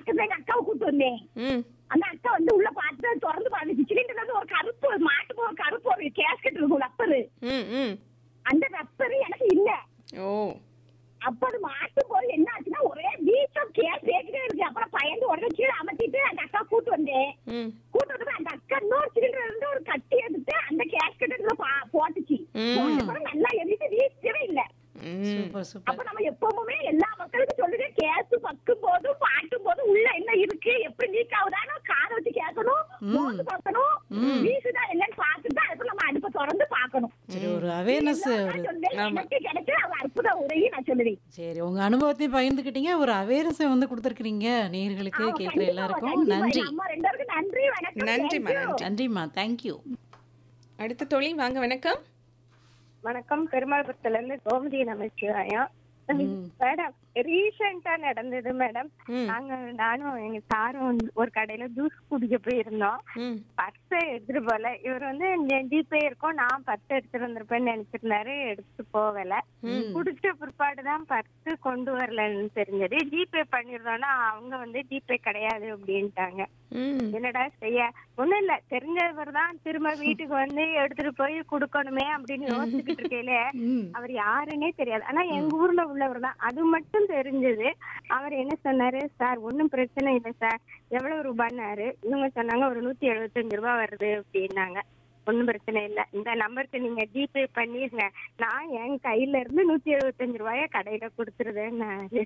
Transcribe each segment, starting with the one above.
பக்கத்துல எங்க அக்காவை கூட்டு வந்தேன் ம் அந்த அக்கா வந்து உள்ள பார்த்து திறந்து பார்த்துச்சு சிலிண்டர்ல இருந்து ஒரு கருப்பு ஒரு மாட்டு ஒரு கருப்பு ஒரு கேஸ்கெட் இருக்கும் ரப்பரு ம் ம் அந்த ரப்பரு எனக்கு இல்ல ஓ அப்ப அது மாட்டும் போது என்ன ஆச்சுன்னா ஒரே பீச்சம் கேஸ் கேட்டுட்டே இருக்கு அப்புறம் பயந்து உடனே கீழே அமர்த்திட்டு அந்த அக்கா கூட்டு வந்தேன் ம் கூட்டு வந்து அந்த அக்கா இன்னொரு சிலிண்டர் இருந்து ஒரு கட்டி எடுத்து அந்த கேஸ்கெட் இதுல பா- போட்டுச்சு ம். போட்ட பிறகு நல்லா எரிட்டு வீசவே இல்ல ம் சூப்பர் அப்ப சூப்பர் நம்ம எப்பவுமே எல்லா மக்களுக்கும் சொல்லுங்க கேஸ் பக்கும் போதும் பாட்டும் போதும் உள்ள என்ன இருக்கு எப்படி லீக் ஆகுதான்னு காதை வச்சு கேட்கணும் மோந்து பார்க்கணும் வீசுதா இல்லைன்னு பார்த்துட்டு அதுக்கு நம்ம அடுப்பை திறந்து பார்க்கணும் சரி ஒரு அவேர்னஸ் ஒரு நான் சொல்றேன், எனக்கு கிடைச்ச ஒரு அற்புத உதவி நான் சொல்லுவேன் சரி உங்க அனுபவத்தையும் பகிர்ந்துக்கிட்டீங்க ஒரு அவேர்னஸை வந்து கொடுத்துருக்கீங்க நேயர்களுக்கு ஆமா, கேட்குற கண்டிப்பா, எல்லாருக்கும் கண்டிப்பா. நன்றி நம்ம ரெண்டு பேருக்கும் நன்றி வணக்கம் நன்றிம்மா thank you. நன்றி நன்றிம்மா தேங்க்யூ அடுத்த தோழி வாங்க வணக்கம் வணக்கம் பெருமாள்புரத்துல இருந்து கோமதி நமச்சிவாயம் மேடம் ரீசெண்டா நடந்தது மேடம் ம். நாங்க நானும் எங்க சாரும் வந்து ஒரு கடையில ஜூஸ் குடிக்க போயிருந்தோம் ம் பர்ஸ் எடுத்துட்டு போல இவர் வந்து ஜிபே இருக்கும் நான் பர்ஸ் எடுத்துட்டு வந்திருப்பேன்னு நினைச்சிருந்தாரு எடுத்துட்டு போகல குடிச்ச பிற்பாடுதான் பர்ஸ் கொண்டு வரலன்னு தெரிஞ்சது ஜிபே பண்ணிருந்தோம்னா அவங்க வந்து ஜிபே கிடையாது அப்படின்ட்டாங்க ம் என்னடா செய்ய ஒண்ணும் இல்ல தெரிஞ்சவர் தான் திரும்ப வீட்டுக்கு வந்து எடுத்துட்டு போய் குடுக்கணுமே அப்படின்னு யோசிச்சுக்கிட்டு இருக்கையில அவர் யாருன்னே தெரியாது ஆனா எங்க ஊர்ல உள்ளவர் தான் அது மட்டும் தெரிஞ்சது அவர் என்ன சொன்னாரு சார் ஒண்ணும் பிரச்சனை இல்லை சார் எவ்வளவு ரூபான்னாரு இவங்க சொன்னாங்க ஒரு நூத்தி எழுபத்தஞ்சு ரூபாய் வருது அப்படின்னாங்க ஒண்ணும் பிரச்சனை இல்ல இந்த நம்பருக்கு நீங்க ஜிபே பண்ணிருங்க நான் என் கையில இருந்து நூத்தி எழுபத்தஞ்சு ரூபாய கடையில கொடுத்துருதேன்னாரு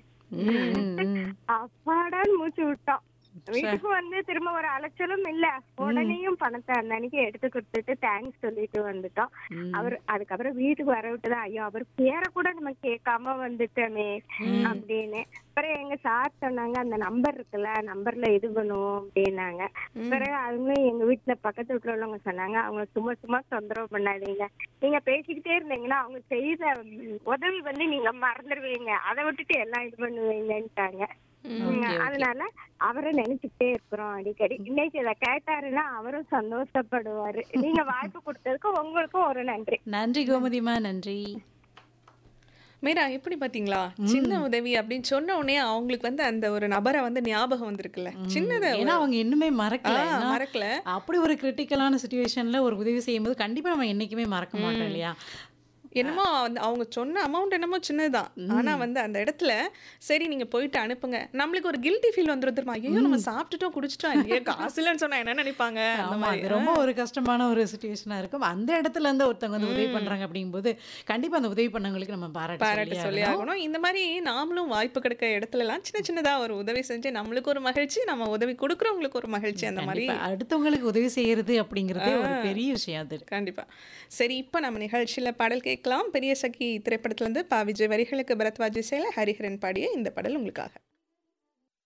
அப்பாடான்னு மூச்சு விட்டோம் வீட்டுக்கு வந்து திரும்ப ஒரு அலைச்சலும் இல்ல உடனேயும் பணத்தை அந்த அன்னைக்கு எடுத்து கொடுத்துட்டு தேங்க்ஸ் சொல்லிட்டு வந்துட்டோம் அவர் அதுக்கப்புறம் வீட்டுக்கு வர விட்டுதான் ஐயோ அவர் பேரை கூட நம்ம கேட்காம வந்துட்டோமே அப்படின்னு அப்புறம் எங்க சார் சொன்னாங்க அந்த நம்பர் இருக்குல்ல நம்பர்ல இது பண்ணுவோம் அப்படின்னாங்க பிறகு அவங்களும் எங்க வீட்டுல பக்கத்து வீட்டுல உள்ளவங்க சொன்னாங்க அவங்க சும்மா சும்மா தொந்தரவு பண்ணாதீங்க நீங்க பேசிக்கிட்டே இருந்தீங்கன்னா அவங்க செய்த உதவி வந்து நீங்க மறந்துடுவீங்க அதை விட்டுட்டு எல்லாம் இது பண்ணுவீங்கன்ட்டாங்க உம், அதனால அவரை நினைச்சுக்கிட்டே இருக்கிறோம் அடிக்கடி இன்னைக்கு இதை கேட்டாருன்னா அவரும் சந்தோஷப்படுவாரு நீங்க வாய்ப்பு கொடுத்ததுக்கு உங்களுக்கும் ஒரு நன்றி நன்றி கோமதிமா நன்றி மீரா எப்படி பாத்தீங்களா சின்ன உதவி அப்படின்னு சொன்ன உடனே அவங்களுக்கு வந்து அந்த ஒரு நபரை வந்து ஞாபகம் வந்திருக்குல்ல சின்னத ஏன்னா அவங்க இன்னுமே மறக்கல ஆ, ஏன்னா, மறக்கல. அப்படி ஒரு கிரிட்டிக்கலான சுச்சுவேஷன்ல ஒரு உதவி செய்யும்போது கண்டிப்பா நம்ம என்னைக்குமே மறக்க மாட்டோம் இல்லையா என்னமோ அந்த- அவங்க சொன்ன அமௌண்ட் என்னமோ சின்னதுதான் ஆனா வந்து அந்த இடத்துல சரி நீங்க போயிட்டு அனுப்புங்க நம்மளுக்கு ஒரு கில்ட்டி ஃபீல் வந்துரும் தெரியுமா ஐயோ நம்ம சாப்பிட்டுட்டோம் குடிச்சிட்டோம் இல்லையே காசு இல்லைன்னு சொன்னா என்ன நினைப்பாங்க அந்த ஆமா மாதிரி அது ரொம்ப ஒரு கஷ்டமான ஒரு சுச்சுவேஷனா இருக்கும் அந்த இடத்துல இருந்து ஒருத்தவங்க வந்து உதவி பண்றாங்க அப்படிங்கும்போது கண்டிப்பா அந்த உதவி பண்ணவங்களுக்கு நம்ம பாராட்டு பாராட்ட சொல்லி சொல்லி ஆகணும் இந்த மாதிரி நாமளும் வாய்ப்பு கிடைக்க இடத்துல எல்லாம் சின்ன சின்னதா ஒரு உதவி செஞ்சு நம்மளுக்கு ஒரு மகிழ்ச்சி நம்ம உதவி கொடுக்குறவங்களுக்கு ஒரு மகிழ்ச்சி அந்த மாதிரி கண்டிப்பா அடுத்தவங்களுக்கு உதவி செய்யறது அப்படிங்கறதே ஒரு பெரிய விஷயம் அது கண்டிப்பா சரி இப்போ நம்ம நிகழ்ச்சியில பாடல் கேட்கலாம் பெரிய சகி திரைப்படத்துல இருந்து பா விஜய் வரிகளுக்கு பரத்வாஜ் இசையில ஹரிஹரன் பாடிய இந்த பாடல் உங்களுக்காக